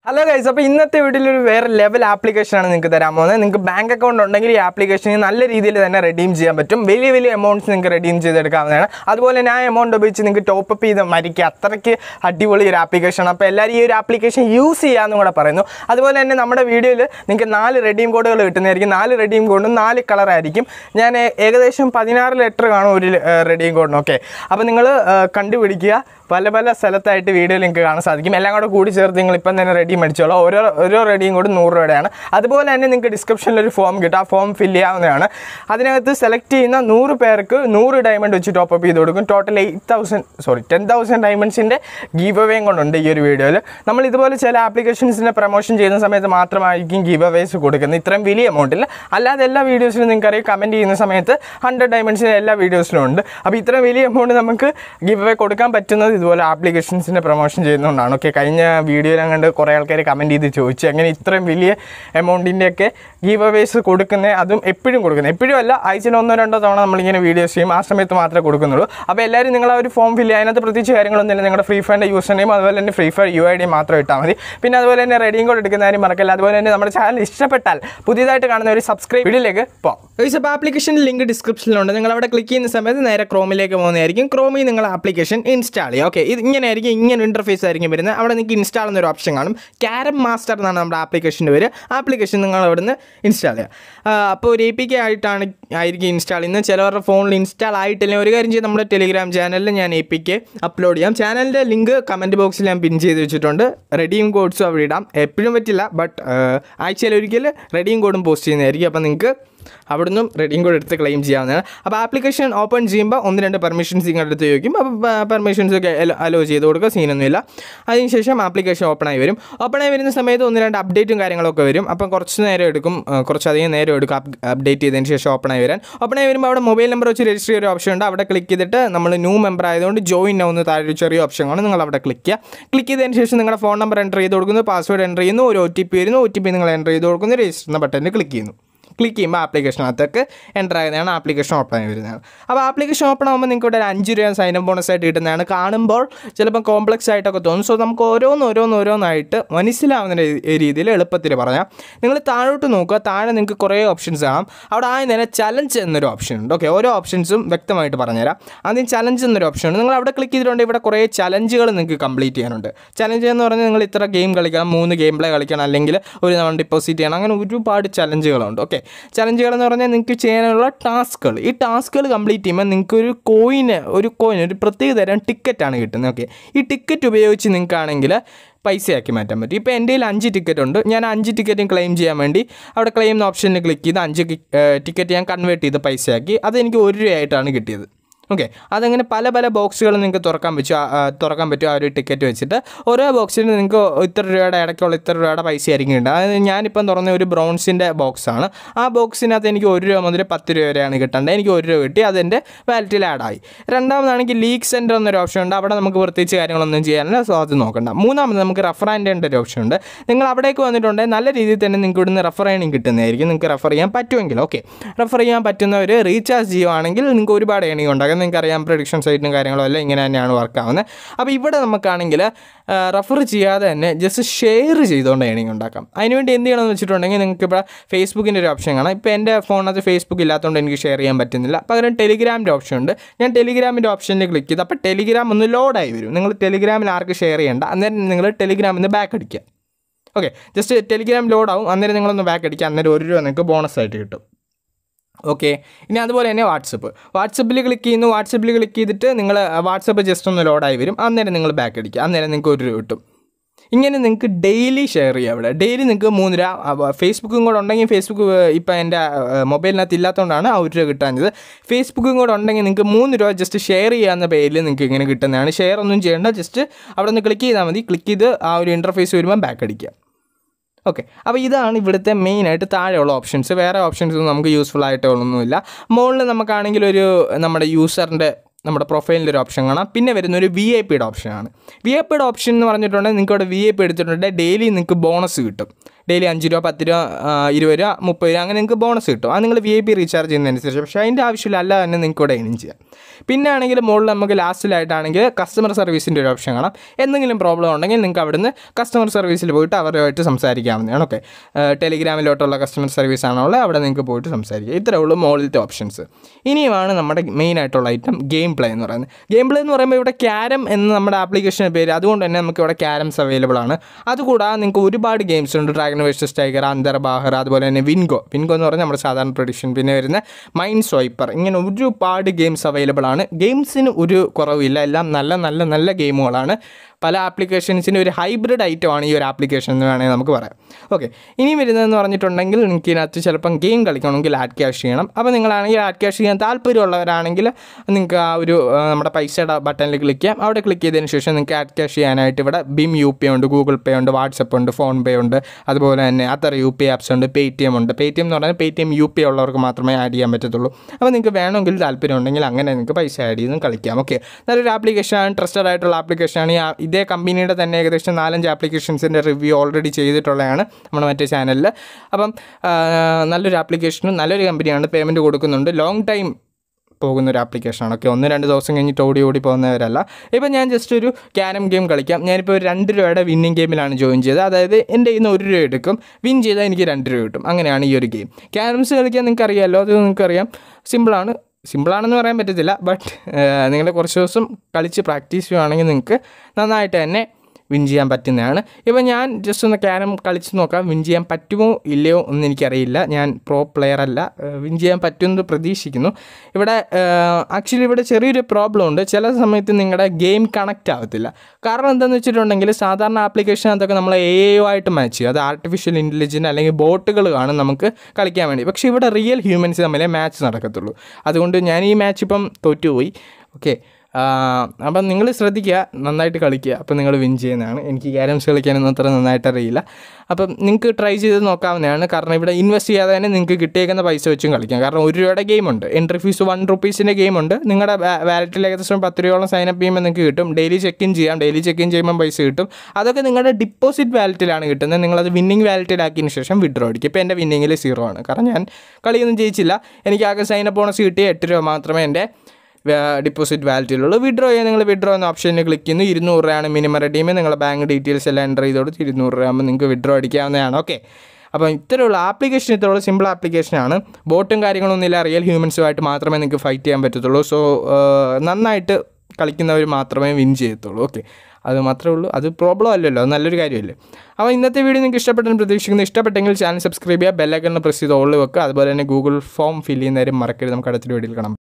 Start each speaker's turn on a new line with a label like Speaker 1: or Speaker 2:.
Speaker 1: hello guys അപ്പോൾ ഇന്നത്തെ വീഡിയോയിൽ ഒരു വേറെ ലെവൽ ആപ്ലിക്കേഷനാണ് നിങ്ങൾക്ക് തരാൻ പോകുന്നത് നിങ്ങൾക്ക് ബാങ്ക് അക്കൗണ്ട് ഉണ്ടെങ്കിൽ ഈ ആപ്ലിക്കേഷനിൽ നല്ല രീതിയിൽ തന്നെ റെഡീം ചെയ്യാൻ പറ്റും വലിയ വലിയ എമൗണ്ട്സ് നിങ്ങൾക്ക് റെഡീം ചെയ്തെടുക്കാവുന്നതാണ് അതുപോലെ തന്നെ ആ എമൗണ്ട് ഉപയോഗിച്ച് നിങ്ങൾക്ക് ടോപ്പ് അപ്പ് ചെയ്ത് മരിക്കുക അത്രയ്ക്ക് അടിപൊളി ഒരു ആപ്ലിക്കേഷനാണ് അപ്പോൾ എല്ലാവരും ഈ ഒരു ആപ്ലിക്കേഷൻ യൂസ് ചെയ്യാമെന്നും കൂടെ പറയുന്നു അതുപോലെ തന്നെ നമ്മുടെ വീഡിയോയിൽ നിങ്ങൾക്ക് നാല് റെഡീം കോഡുകൾ കിട്ടുന്നതായിരിക്കും നാല് റെഡീം കോഡും നാല് കളറായിരിക്കും ഞാൻ ഏ- ഏകദേശം പതിനാറ് ലെറ്റർ കാണും ഒരു റെഡീം കോഡിന് ഓക്കെ അപ്പോൾ നിങ്ങൾ കണ്ടുപിടിക്കുക പല പല സ്ഥലത്തായിട്ട് വീഡിയോ നിങ്ങൾക്ക് കാണാൻ സാധിക്കും എല്ലാം കൂടെ കൂടി ചേർത്ത് നിങ്ങൾ ഇപ്പം തന്നെ റെഡി മേടിച്ചോളൂ ഓരോ ഓരോ റെഡിയും കൂടി നൂറ് രൂപയുടെയാണ് അതുപോലെ തന്നെ നിങ്ങൾക്ക് ഡിസ്ക്രിപ്ഷനിൽ ഒരു ഫോം കിട്ടും ആ ഫോം ഫില്ല് ചെയ്യാവുന്നതാണ് അതിനകത്ത് സെലക്ട് ചെയ്യുന്ന നൂറ് പേർക്ക് നൂറ് ഡയമണ്ട് വെച്ച് ടോപ്പ് അപ്പ് ചെയ്ത് കൊടുക്കും total eight thousand sorry ten thousand ഡയമണ്ട്സിൻ്റെ ഗീവ് അവേയും കൊണ്ടുണ്ട് ഈ ഒരു വീഡിയോയിൽ നമ്മൾ ഇതുപോലെ ചില ആപ്ലിക്കേഷൻസിൻ്റെ പ്രൊമോഷൻ ചെയ്യുന്ന സമയത്ത് മാത്രമായിരിക്കും ഗീവ് അവേസ് കൊടുക്കുന്നത് ഇത്രയും വലിയ എമൗണ്ടിൽ അല്ലാതെ എല്ലാ വീഡിയോസിലും നിങ്ങൾക്കറിയാം കമൻറ്റ് ചെയ്യുന്ന സമയത്ത് ഹൺഡ്രഡ് ഡയമണ്ട്സിന് എല്ലാ വീഡിയോസിലും ഉണ്ട് അപ്പോൾ ഇത്രയും വലിയ എമൗണ്ട് നമുക്ക് ഗിവ് അവേ കൊടുക്കാൻ പറ്റുന്നത് ഇതുപോലെ ആപ്ലിക്കേഷൻസിൻ്റെ പ്രൊമോഷൻ ചെയ്യുന്നതുകൊണ്ടാണ് ഓക്കെ കഴിഞ്ഞ വീഡിയോയിൽ അങ്ങോട്ട് കുറേ ആൾക്കാർ കമൻറ്റ് ചെയ്ത് ചോദിച്ചു അങ്ങനെ ഇത്രയും വലിയ എമൗണ്ടിൻ്റെയൊക്കെ ഗീവ് അവേസ് കൊടുക്കുന്നത് അതും എപ്പോഴും കൊടുക്കുന്നത് എപ്പോഴും അല്ല ആഴ്ചയിൽ ഒന്നോ രണ്ടോ തവണ നമ്മളിങ്ങനെ വീഡിയോസ് ചെയ്യും ആ സമയത്ത് മാത്രമേ കൊടുക്കുന്നുള്ളൂ അപ്പോൾ എല്ലാവരും നിങ്ങൾ ആ ഒരു ഫോം ഫില്ല് ചെയ്യുക അതിനകത്ത് പ്രത്യേകിച്ച് കാര്യങ്ങളൊന്നുമില്ല നിങ്ങളുടെ ഫ്രീ ഫയറിൻ്റെ യൂസർ നെയിം അതുപോലെ തന്നെ Free Fire U I D മാത്രം ഇട്ടാൽ മതി പിന്നെ അതുപോലെ തന്നെ റെഡിയും കോഡ് എടുക്കുന്ന കാര്യം മറക്കല്ല അതുപോലെ തന്നെ നമ്മുടെ ചാനൽ ഇഷ്ടപ്പെട്ടാൽ പുതിയതായിട്ട് കാണുന്ന ഒരു സബ്സ്ക്രൈബ് വീഡിയോയിലേക്ക് പോകാം അപ്പോൾ ആപ്ലിക്കേഷൻ ലിങ്ക് ഡിസ്ക്രിപ്ഷനിലുണ്ട് നിങ്ങൾ അവിടെ ക്ലിക്ക് ചെയ്യുന്ന സമയത്ത് നേരെ ക്രോമിലേക്ക് പോകുന്നതായിരിക്കും ക്രോമിൽ നിങ്ങൾ ആപ്ലിക്കേഷൻ ഇൻസ്റ്റാൾ ചെയ്യുക ഓക്കെ ഇത് ഇങ്ങനെ ആയിരിക്കും ഇങ്ങനെ ഇൻ്റർഫേസ് ആയിരിക്കും വരുന്നത് അവിടെ നിങ്ങൾക്ക് ഇൻസ്റ്റാൾ എന്നൊരു ഓപ്ഷൻ കാണും ക്യാരം മാസ്റ്റർ എന്നാണ് നമ്മുടെ ആപ്ലിക്കേഷൻ്റെ പേര് ആപ്ലിക്കേഷൻ നിങ്ങൾ അവിടുന്ന് ഇൻസ്റ്റാൾ ചെയ്യുക അപ്പോൾ ഒരു എ പി കെ ആയിട്ടാണ് ആയിരിക്കും ഇൻസ്റ്റാൾ ചെയ്യുന്നത് ചിലവരുടെ ഫോണിൽ ഇൻസ്റ്റാൾ ആയിട്ടില്ല ഒരു കാര്യം ചെയ്ത് നമ്മുടെ ടെലിഗ്രാം ചാനലിൽ ഞാൻ എ പി കെ അപ്ലോഡ് ചെയ്യാം ചാനലിൻ്റെ ലിങ്ക് കമൻറ്റ് ബോക്സിൽ ഞാൻ പിൻ ചെയ്ത് വെച്ചിട്ടുണ്ട് റെഡിയും കോഡ്സും അവിടെ ഇടാം എപ്പോഴും പറ്റില്ല ബട്ട് ആഴ്ചയിൽ ഒരിക്കൽ റെഡിയും കോഡും പോസ്റ്റ് ചെയ്യുന്നതായിരിക്കും അപ്പോൾ നിങ്ങൾക്ക് അവിടുന്ന് റെഡിയും കോഡ് എടുത്ത് ക്ലെയിം ചെയ്യാവുന്നതാണ് അപ്പോൾ ആപ്ലിക്കേഷൻ ഓപ്പൺ ചെയ്യുമ്പോൾ ഒന്ന് രണ്ട് പെർമിഷൻസ് നിങ്ങളുടെ അടുത്ത് ചോദിക്കും അപ്പോൾ പെർമിഷൻസ് ഒക്കെ അലോ ചെയ്ത് കൊടുക്കുക സീനൊന്നുമില്ല അതിനുശേഷം ആപ്ലിക്കേഷൻ ഓപ്പൺ ആയി വരും ഓപ്പൺ ആയി വരുന്ന സമയത്ത് ഒന്ന് രണ്ട് അപ്ഡേറ്റും കാര്യങ്ങളൊക്കെ വരും അപ്പം കുറച്ച് നേരം എടുക്കും ആ, കുറച്ചധികം നേരം എടുക്കും അപ്ഡേറ്റ് ചെയ്തതിന് ശേഷം ഓപ്പൺ ആയി വരാൻ ഓപ്പൺ ആയി വരുമ്പോൾ അവിടെ മൊബൈൽ നമ്പർ വെച്ച് രജിസ്റ്റർ ചെയ്യുന്ന ഒരു ഓപ്ഷൻ ഉണ്ട് അവിടെ ക്ലിക്ക് ചെയ്തിട്ട് നമ്മൾ ന്യൂ മെമ്പർ ആയതുകൊണ്ട് ജോയിൻ ആവുന്ന താഴെ ഒരു ചെറിയ ഓപ്ഷൻ ആണ് നിങ്ങൾ അവിടെ ക്ലിക്ക് ചെയ്യുക ക്ലിക്ക് ചെയ്തതിന് ശേഷം നിങ്ങളുടെ ഫോൺ നമ്പർ എൻ്റർ ചെയ്ത് കൊടുക്കുന്നു പാസ്വേഡ് എൻ്റർ ചെയ്യുന്നു ഒരു ഒ ടി പി വരുന്നു ഒ ടി പി നിങ്ങൾ എൻ്റർ ചെയ്ത് കൊടുക്കുന്നു രജിസ്റ്റർ എന്ന ബട്ടണിൽ ക്ലിക്ക് ചെയ്യുന്നു ക്ലിക്ക് ചെയ്യുമ്പോൾ ആപ്ലിക്കേഷനകത്തേക്ക് എൻ്റർ ആകുന്നതാണ് ആപ്ലിക്കേഷൻ ഓപ്പൺ ആയി വരുന്നത് അപ്പോൾ ആപ്ലിക്കേഷൻ ഓപ്പൺ ആകുമ്പോൾ നിങ്ങൾക്ക് ഇവിടെ ഒരു അഞ്ച് രൂപ സൈൻ അപ്പ് ബോണസ് ആയിട്ട് കിട്ടുന്നതാണ് കാണുമ്പോൾ ചിലപ്പോൾ കോംപ്ലക്സ് ആയിട്ടൊക്കെ തോന്നും സോ നമുക്ക് ഓരോന്ന് ഓരോന്ന് ഓരോന്നായിട്ട് മനസ്സിലാവുന്ന രീ- രീതിയിൽ എളുപ്പത്തിൽ പറയാം നിങ്ങൾ താഴോട്ട് നോക്കുക താഴെ നിങ്ങൾക്ക് കുറേ ഓപ്ഷൻസ് കാണാം അവിടെ ആദ്യം തന്നെ ചലഞ്ച് എന്നൊരു ഓപ്ഷൻ ഉണ്ട് ഓക്കെ ഓരോ ഓപ്ഷൻസും വ്യക്തമായിട്ട് പറഞ്ഞുതരാം ആദ്യം ചലഞ്ച് എന്നൊരു ഓപ്ഷൻ ഉണ്ട് നിങ്ങൾ അവിടെ ക്ലിക്ക് ചെയ്തിട്ടുണ്ട് ഇവിടെ കുറേ ചലഞ്ചുകൾ നിങ്ങൾക്ക് കംപ്ലീറ്റ് ചെയ്യാനുണ്ട് ചലഞ്ച് എന്ന് പറഞ്ഞാൽ നിങ്ങൾ ഇത്ര ഗെയിം കളിക്കണം മൂന്ന് ഗെയിം പ്ലേ കളിക്കണം അല്ലെങ്കിൽ ഒരു നമ്മൾ ഡിപ്പോസിറ്റ് ചെയ്യണം അങ്ങനെ ഒരുപാട് ചലഞ്ചുകളുണ്ട് ഓക്കെ ചലഞ്ചുകൾ എന്ന് പറഞ്ഞാൽ നിങ്ങൾക്ക് ചെയ്യാനുള്ള ടാസ്കുകൾ ഈ ടാസ്കുകൾ കംപ്ലീറ്റ് ചെയ്യുമ്പോൾ നിങ്ങൾക്ക് ഒരു കോയിന് ഒരു കോയിൻ ഒരു പ്രത്യേക തരം ടിക്കറ്റാണ് കിട്ടുന്നത് ഓക്കെ ഈ ടിക്കറ്റ് ഉപയോഗിച്ച് നിങ്ങൾക്കാണെങ്കിൽ പൈസയാക്കി മാറ്റാൻ പറ്റും ഇപ്പോൾ എൻ്റെ കയ്യിൽ അഞ്ച് ടിക്കറ്റ് ഉണ്ട് ഞാൻ അഞ്ച് ടിക്കറ്റും ക്ലെയിം ചെയ്യാൻ വേണ്ടി അവിടെ ക്ലെയിം എന്ന ഓപ്ഷനിൽ ക്ലിക്ക് ചെയ്ത് അഞ്ച് ടിക്കറ്റ് ഞാൻ കൺവേർട്ട് ചെയ്ത് പൈസയാക്കി അത് എനിക്ക് ഒരു രൂപയായിട്ടാണ് കിട്ടിയത് ഓക്കെ അതങ്ങനെ പല പല ബോക്സുകൾ നിങ്ങൾക്ക് തുറക്കാൻ പറ്റും ആ, ആ, തുറക്കാൻ പറ്റും ആ ഒരു ടിക്കറ്റ് വെച്ചിട്ട് ഓരോ ബോക്സിന് നിങ്ങൾക്ക് ഇത്ര രൂപയുടെ ഇടയ്ക്കുള്ള ഇത്ര രൂപയുടെ പൈസ ആയിരിക്കും കിട്ടുക അതായത് ഞാനിപ്പം തുറന്ന ഒരു ബ്രൗൺസിൻ്റെ ബോക്സാണ് ആ ബോക്സിനകത്ത് എനിക്ക് ഒരു രൂപ മുതൽ പത്ത് രൂപ വരെയാണ് കിട്ടേണ്ടത് എനിക്ക് ഒരു രൂപ കിട്ടി അതെൻ്റെ വാലറ്റിൽ ആഡായി രണ്ടാമതാണെങ്കിൽ ലീഗ് സെൻറ്റർ എന്നൊരു ഓപ്ഷൻ ഉണ്ട് അവിടെ നമുക്ക് പ്രത്യേകിച്ച് കാര്യങ്ങളൊന്നും ചെയ്യാനില്ല സോ അത് നോക്കണ്ട മൂന്നാമത് നമുക്ക് റെഫർ ചെയ്യേണ്ട ഒരു ഓപ്ഷൻ ഉണ്ട് നിങ്ങൾ അവിടേക്ക് വന്നിട്ടുണ്ടെങ്കിൽ നല്ല രീതിയിൽ തന്നെ നിങ്ങൾക്ക് ഇവിടുന്ന് റെഫർ ചെയ്യണമെങ്കിൽ കിട്ടുന്നതായിരിക്കും നിങ്ങൾക്ക് റെഫർ ചെയ്യാൻ പറ്റുമെങ്കിൽ ഓക്കെ റെഫർ ചെയ്യാൻ പറ്റുന്നവർ റീചാർജ് ചെയ്യുവാണെങ്കിൽ നിങ്ങൾക്ക് ഒരുപാട് ഏണിംഗ് ഉണ്ടാകും നിങ്ങൾക്ക് അറിയാം പ്രൊഡിക്ഷൻ സൈറ്റും കാര്യങ്ങളും എല്ലാം ഇങ്ങനെ തന്നെയാണ് വർക്ക് ആവുന്നത് അപ്പോൾ ഇവിടെ നമുക്കാണെങ്കിൽ റെഫർ ചെയ്യാതെ തന്നെ ജസ്റ്റ് ഷെയർ ചെയ്തുകൊണ്ട് ഏണിംഗ് ഉണ്ടാക്കാം അതിനുവേണ്ടി എന്ത് ചെയ്യണമെന്ന് വെച്ചിട്ടുണ്ടെങ്കിൽ നിങ്ങൾക്ക് ഇപ്പോൾ ഫേസ്ബുക്കിൻ്റെ ഒരു ഓപ്ഷൻ കാണാം ഇപ്പോൾ എൻ്റെ ഫോണിനകത്ത് ഫേസ്ബുക്ക് ഇല്ലാത്തതുകൊണ്ട് എനിക്ക് ഷെയർ ചെയ്യാൻ പറ്റുന്നില്ല പകരം ടെലിഗ്രാമിൻ്റെ ഓപ്ഷൻ ഉണ്ട് ഞാൻ ടെലിഗ്രാമിൻ്റെ ഓപ്ഷനിൽ ക്ലിക്ക് ചെയ്ത് അപ്പോൾ ടെലിഗ്രാം ഒന്ന് ലോഡായി വരും നിങ്ങൾ ടെലിഗ്രാമിൽ ആർക്ക് ഷെയർ ചെയ്യേണ്ട അന്നേരം നിങ്ങൾ ടെലിഗ്രാമിൽ നിന്ന് ബാക്ക് അടിക്കുക ഓക്കെ ജസ്റ്റ് ടെലിഗ്രാം ലോഡാവും അന്നേരം നിങ്ങളൊന്ന് ബാക്ക് അടിക്കുക അന്നേരം ഒരു രൂപ നിങ്ങൾക്ക് ബോണസ് ആയിട്ട് കിട്ടും ഓക്കെ ഇനി അതുപോലെ തന്നെ വാട്സപ്പ് വാട്സപ്പിൽ ക്ലിക്ക് ചെയ്യുന്നു വാട്സപ്പിൽ ക്ലിക്ക് ചെയ്തിട്ട് നിങ്ങൾ വാട്സപ്പ് ജസ്റ്റ് ഒന്ന് ലോഡായി വരും അന്നേരം നിങ്ങൾ ബാക്ക് അടിക്കുക അന്നേരം നിങ്ങൾക്ക് ഒരു രൂപ കിട്ടും ഇങ്ങനെ നിങ്ങൾക്ക് ഡെയിലി ഷെയർ ചെയ്യാം അവിടെ ഡെയിലി നിങ്ങൾക്ക് മൂന്ന് രൂപ ഫേസ്ബുക്കും കൂടെ ഉണ്ടെങ്കിൽ ഫേസ്ബുക്ക് ഇപ്പോൾ എൻ്റെ മൊബൈലിനകത്ത് ഇല്ലാത്തതുകൊണ്ടാണ് ആ ഒരു രൂപ കിട്ടാഞ്ഞത് ഫേസ്ബുക്കും കൂടെ ഉണ്ടെങ്കിൽ നിങ്ങൾക്ക് മൂന്ന് രൂപ ജസ്റ്റ് ഷെയർ ചെയ്യാവുന്ന പേരിൽ നിങ്ങൾക്ക് ഇങ്ങനെ കിട്ടുന്നതാണ് ഷെയർ ഒന്നും ചെയ്യേണ്ട ജസ്റ്റ് അവിടെ നിന്ന് ക്ലിക്ക് ചെയ്താൽ മതി ക്ലിക്ക് ചെയ്ത് ആ ഒരു ഇൻ്റർഫേസ് വരുമ്പോൾ ബാക്ക് അടിക്കുക ഓക്കെ അപ്പോൾ ഇതാണ് ഇവിടുത്തെ മെയിനായിട്ട് താഴെയുള്ള ഓപ്ഷൻസ് വേറെ ഓപ്ഷൻസ് ഒന്നും നമുക്ക് യൂസ്ഫുൾ ആയിട്ടുള്ളൊന്നുമില്ല മുകളിൽ നമുക്കാണെങ്കിൽ ഒരു നമ്മുടെ യൂസറിൻ്റെ നമ്മുടെ പ്രൊഫൈലിൻ്റെ ഒരു ഓപ്ഷൻ കാണാം പിന്നെ വരുന്ന ഒരു വി ഐ പിയുടെ ഓപ്ഷനാണ് വി ഐ പിയുടെ ഓപ്ഷൻ എന്ന് പറഞ്ഞിട്ടുണ്ടെങ്കിൽ നിങ്ങൾക്ക് ഇവിടെ വി ഐ പി എടുത്തിട്ടുണ്ടെങ്കിൽ ഡെയിലി നിങ്ങൾക്ക് ബോണസ് കിട്ടും ഡെയിലി അഞ്ച് രൂപ പത്ത് രൂപ ആ, ഇരുപത് രൂപ മുപ്പത് രൂപ അങ്ങനെ നിങ്ങൾക്ക് ബോണസ് കിട്ടും അത് നിങ്ങൾ വി ഐ പി റീചാർജ് ചെയ്യുന്നതനുസരിച്ച് പക്ഷേ അതിൻ്റെ ആവശ്യമില്ല അല്ല തന്നെ നിങ്ങൾക്ക് ഇവിടെ ഏണിങ് ചെയ്യാം പിന്നെ ആണെങ്കിൽ മുകളിൽ നമുക്ക് ലാസ്റ്റിലായിട്ടാണെങ്കിൽ കസ്റ്റമർ സർവീസിൻ്റെ ഒരു ഓപ്ഷൻ കാണാം എന്തെങ്കിലും പ്രോബ്ലം ഉണ്ടെങ്കിൽ നിങ്ങൾക്ക് അവിടുന്ന് കസ്റ്റമർ സർവീസിൽ പോയിട്ട് അവരുമായിട്ട് സംസാരിക്കാവുന്നതാണ് ഓക്കെ ടെലിഗ്രാമിലോട്ടുള്ള കസ്റ്റമർ സർവീസ് ആണുള്ളത് അവിടെ നിങ്ങൾക്ക് പോയിട്ട് സംസാരിക്കുക ഇത്രേ ഉള്ളൂ മുകളിലത്തെ ഓപ്ഷൻസ് ഇനിയുമാണ് നമ്മുടെ മെയിൻ ആയിട്ടുള്ള ഐറ്റം ഗെയിം പ്ലേ എന്ന് പറയുന്നത് ഗെയിം പ്ലേ എന്ന് പറയുമ്പോൾ ഇവിടെ ക്യാരം എന്ന് നമ്മുടെ ആപ്ലിക്കേഷൻ്റെ പേര് അതുകൊണ്ട് തന്നെ നമുക്ക് ഇവിടെ ക്യാരംസ് അവൈലബിൾ ആണ് അതുകൂടാതെ നിങ്ങൾക്ക് ഒരുപാട് ഗെയിംസ് ഉണ്ട് ഡ്രാഗൺ വേഴ്സസ് ടൈഗർ അന്തർബാഹർ അതുപോലെ തന്നെ വിൻഗോ വിൻഗോ എന്ന് പറഞ്ഞാൽ നമ്മുടെ സാധാരണ പ്രൊഡിക്ഷൻ പിന്നെ വരുന്ന മൈൻഡ് സ്വൈപ്പർ ഇങ്ങനെ ഒരുപാട് ഗെയിംസ് അവൈലബിൾ ആണ് ഗെയിംസിന് ഒരു കുറവില്ല എല്ലാം നല്ല നല്ല നല്ല ഗെയിമുകളാണ് പല ആപ്ലിക്കേഷൻസിൻ്റെ ഒരു ഹൈബ്രിഡ് ഐറ്റമാണ് ഈ ഒരു ആപ്ലിക്കേഷൻ എന്ന് വേണമെങ്കിൽ നമുക്ക് പറയാം ഓക്കെ ഇനി വരുന്നതെന്ന് പറഞ്ഞിട്ടുണ്ടെങ്കിൽ നിങ്ങൾക്ക് ഇതിനകത്ത് ചിലപ്പം ഗെയിം കളിക്കണമെങ്കിൽ ആഡ് ക്യാഷ് ചെയ്യണം അപ്പോൾ നിങ്ങളാണെങ്കിൽ ആഡ് ക്യാഷ് ചെയ്യാൻ താല്പര്യമുള്ളവരാണെങ്കിൽ നിങ്ങൾക്ക് ആ ഒരു ആ, നമ്മുടെ പൈസയുടെ ബട്ടണിൽ ക്ലിക്ക് ചെയ്യാം അവിടെ ക്ലിക്ക് ചെയ്തതിന് ശേഷം നിങ്ങൾക്ക് ആഡ് ക്യാഷ് ചെയ്യാനായിട്ട് ഇവിടെ ബിം യു പി ഉണ്ട് ഗൂഗിൾ പേ ഉണ്ട് വാട്സപ്പ് ഉണ്ട് ഫോൺ പേ ഉണ്ട് അതുപോലെ തന്നെ അത്ര യു പി ആപ്സ് ഉണ്ട് പേ ടി എം ഉണ്ട് പേ ടി എം എന്ന് പറഞ്ഞാൽ pay T M U P ഉള്ളവർക്ക് മാത്രമേ ആഡ് ചെയ്യാൻ പറ്റത്തുള്ളൂ അപ്പോൾ നിങ്ങൾക്ക് വേണമെങ്കിൽ താല്പര്യം ഉണ്ടെങ്കിൽ അങ്ങനെ നിങ്ങൾക്ക് പൈസ ആഡ് ചെയ്തും കളിക്കാം ഓക്കെ നല്ലൊരു ആപ്ലിക്കേഷനാണ് ട്രസ്റ്റഡ് ആയിട്ടുള്ള ആപ്ലിക്കേഷനാണ് ഈ ആ- ഇതേ കമ്പനിയുടെ തന്നെ ഏകദേശം നാലഞ്ച് ആപ്ലിക്കേഷൻസിൻ്റെ റിവ്യൂ ഓൾറെഡി ചെയ്തിട്ടുള്ളതാണ് നമ്മുടെ മറ്റേ ചാനലിൽ അപ്പം ആ, നല്ലൊരു ആപ്ലിക്കേഷനും നല്ലൊരു കമ്പനിയാണ് പേയ്മെൻറ്റ് കൊടുക്കുന്നുണ്ട് ലോങ് ടൈം പോകുന്ന ഒരു ആപ്ലിക്കേഷനാണ് ഓക്കെ ഒന്ന് രണ്ട് ദിവസം കഴിഞ്ഞിട്ട് ഓടി ഓടി പോകുന്നവരല്ല ഇപ്പം ഞാൻ ജസ്റ്റ് ഒരു ക്യാരം ഗെയിം കളിക്കാം ഞാനിപ്പോൾ ഒരു രണ്ട് രൂപയുടെ വിന്നിങ് ഗെയിമിലാണ് ജോയിൻ ചെയ്തത് അതായത് എൻ്റെ കയ്യിൽ നിന്ന് ഒരു രൂപ എടുക്കും വിൻ ചെയ്താൽ എനിക്ക് രണ്ട് രൂപ കിട്ടും അങ്ങനെയാണ് ഈ ഒരു ഗെയിം ക്യാരംസ് കളിക്കാൻ നിങ്ങൾക്ക് അറിയാമല്ലോ അത് നിങ്ങൾക്കറിയാം സിമ്പിളാണ് സിമ്പിളാണെന്ന് പറയാൻ പറ്റത്തില്ല ബട്ട് നിങ്ങൾ കുറച്ച് ദിവസം കളിച്ച് പ്രാക്ടീസ് ചെയ്യുവാണെങ്കിൽ നിങ്ങൾക്ക് നന്നായിട്ട് തന്നെ വിൻ ചെയ്യാൻ പറ്റുന്നതാണ് ഇപ്പം ഞാൻ ജസ്റ്റ് ഒന്ന് ക്യാരം കളിച്ച് നോക്കാം വിൻ ചെയ്യാൻ പറ്റുമോ ഇല്ലയോ എന്ന് എനിക്കറിയില്ല ഞാൻ പ്രോ പ്ലെയർ അല്ല വിൻ ചെയ്യാൻ പറ്റുമെന്ന് പ്രതീക്ഷിക്കുന്നു ഇവിടെ ആക്ച്വലി ഇവിടെ ചെറിയൊരു പ്രോബ്ലം ഉണ്ട് ചില സമയത്ത് നിങ്ങളുടെ ഗെയിം കണക്റ്റ് ആവത്തില്ല കാരണം എന്താണെന്ന് വെച്ചിട്ടുണ്ടെങ്കിൽ സാധാരണ ആപ്ലിക്കേഷനകത്തൊക്കെ നമ്മൾ എ ആയിട്ട് മാച്ച് ചെയ്യും അത് ആർട്ടിഫിഷ്യൽ ഇൻ്റലിജൻസ് അല്ലെങ്കിൽ ബോട്ടുകൾ കാണും നമുക്ക് കളിക്കാൻ വേണ്ടി പക്ഷേ ഇവിടെ റിയൽ ഹ്യൂമൻസ് തമ്മിലേ മാച്ച് നടക്കത്തുള്ളൂ അതുകൊണ്ട് ഞാൻ ഈ മാച്ച് ഇപ്പം തോറ്റുപോയി ഓക്കെ അപ്പം നിങ്ങൾ ശ്രദ്ധിക്കുക നന്നായിട്ട് കളിക്കുക അപ്പം നിങ്ങൾ വിൻ ചെയ്യുന്നതാണ് എനിക്ക് ക്യാരംസ് കളിക്കാനൊന്നും അത്ര നന്നായിട്ട് അറിയില്ല അപ്പം നിങ്ങൾക്ക് ട്രൈ ചെയ്ത് നോക്കാവുന്നതാണ് കാരണം ഇവിടെ ഇൻവെസ്റ്റ് ചെയ്യാതെ തന്നെ നിങ്ങൾക്ക് കിട്ടിയേക്കുന്ന പൈസ വെച്ചും കളിക്കാം കാരണം ഒരു രൂപയുടെ ഗെയിമുണ്ട് എൻട്രി ഫീസ് വൺ റുപ്പീസിൻ്റെ ഗെയിമുണ്ട് നിങ്ങളുടെ വാലറ്റിൽ ഏകദേശം പത്ത് രൂപയോളം സൈനപ്പ് ചെയ്യുമ്പോൾ നിങ്ങൾക്ക് കിട്ടും ഡെയിലി ചെക്ക് ഇൻ ചെയ്യാം ഡെയിലി ചെക്ക് ഇൻ ചെയ്യുമ്പോൾ പൈസ കിട്ടും അതൊക്കെ നിങ്ങളുടെ ഡിപ്പോസിറ്റ് വാലറ്റിലാണ് കിട്ടുന്നത് നിങ്ങളത് വിന്നിങ് വാലറ്റിലാക്കിയതിന് ശേഷം വിഡ്രോ അടിക്കും ഇപ്പോൾ എൻ്റെ വിന്നിങ്ങിൽ സീറോ ആണ് കാരണം ഞാൻ കളിയൊന്നും ജയിച്ചില്ല എനിക്ക് ആകെ സൈനപ്പ് ബോണസ് കിട്ടിയ എട്ട് രൂപ മാത്രമേ എൻ്റെ ഡിപ്പോസിറ്റ് വാലറ്റിലുള്ളൂ വിഡ്രോ ചെയ്യാൻ നിങ്ങൾ വിഡ്രോ എന്ന ഓപ്ഷനിൽ ക്ലിക്ക് ചെയ്യുന്നു ഇരുന്നൂറ് രൂപയാണ് മിനിമം റെഡീം നിങ്ങളുടെ ബാങ്ക് ഡീറ്റെയിൽസ് എല്ലാം എൻ്റർ ചെയ്ത് കൊടുത്ത് ഇരുന്നൂറ് രൂപ ആകുമ്പോൾ നിങ്ങൾക്ക് വിഡ്രോ അടിക്കാവുന്നതാണ് ഓക്കെ അപ്പോൾ ഇത്തരമുള്ള ആപ്ലിക്കേഷൻ ഇത്രയുള്ള സിമ്പിൾ ആപ്ലിക്കേഷനാണ് ബോട്ടും കാര്യങ്ങളൊന്നും ഇല്ല റിയൽ ഹ്യൂമൻസുമായിട്ട് മാത്രമേ നിങ്ങൾക്ക് ഫൈറ്റ് ചെയ്യാൻ പറ്റത്തുള്ളൂ സോ നന്നായിട്ട് കളിക്കുന്നവർ മാത്രമേ വിൻ ചെയ്യത്തുള്ളൂ ഓക്കെ അത് മാത്രമേ ഉള്ളൂ അത് പ്രോബ്ലം അല്ലല്ലോ അത് നല്ലൊരു കാര്യമല്ലേ അപ്പോൾ ഇന്നത്തെ വീഡിയോ നിങ്ങൾക്ക് ഇഷ്ടപ്പെട്ടെന്ന് പ്രതീക്ഷിക്കുന്നു ഇഷ്ടപ്പെട്ടെങ്കിൽ ചാനൽ സബ്സ്ക്രൈബ് ചെയ്യുക ബെല്ലൈക്കണിൽ പ്രസ് ചെയ്ത് ഓളിൽ വെക്കുക അതുപോലെ തന്നെ ഗൂഗിൾ ഫോം ഫില്ല് ചെയ്യുന്നവരും മറക്കരുത് നമുക്ക് അടുത്തൊരു വീഡിയോയിൽ കാണാം